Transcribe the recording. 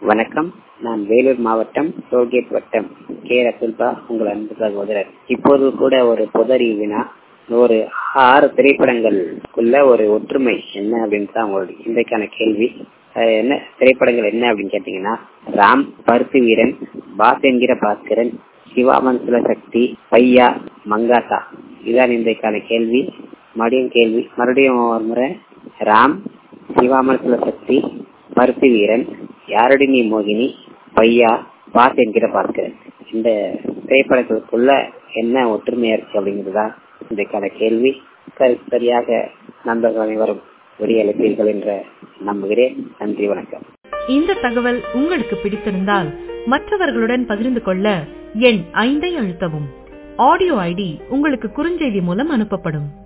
வணக்கம் நான் வேலூர் மாவட்டம் டோல்கேட் வட்டம் கே ரசுல்பா உங்கள் அன்பு சகோதரர் இப்போது கூட ஒரு புதறி வினா ஒரு ஆறு திரைப்படங்களுக்குள்ள ஒரு ஒற்றுமை என்ன அப்படின்னு தான் உங்களுடைய இன்றைக்கான கேள்வி அஹ் என்ன திரைப்படங்கள் என்ன அப்படின்னு கேட்டீங்கன்னா ராம் பருத்தி வீரன் பாஸ் என்கிற பாஸ்கரன் சிவாமன்சுல சக்தி பையா மங்காசா இதுதான் இன்றைக்கான கேள்வி மறுபடியும் கேள்வி மறுபடியும் ஒரு முறை ராம் சிவாமன்சுல சக்தி பருத்தி வீரன் யாரடி நீ மோகினி பையா பாஸ் என்கிற பாஸ்கரன் இந்த திரைப்படங்களுக்குள்ள என்ன ஒற்றுமையா இருக்கு அப்படிங்கிறதா இன்றைக்கான கேள்வி சரி சரியாக நண்பர்கள் அனைவரும் வெளியளிப்பீர்கள் என்ற நம்புகிறேன் நன்றி வணக்கம் இந்த தகவல் உங்களுக்கு பிடித்திருந்தால் மற்றவர்களுடன் பகிர்ந்து கொள்ள எண் ஐந்தை அழுத்தவும் ஆடியோ ஐடி உங்களுக்கு குறுஞ்செய்தி மூலம் அனுப்பப்படும்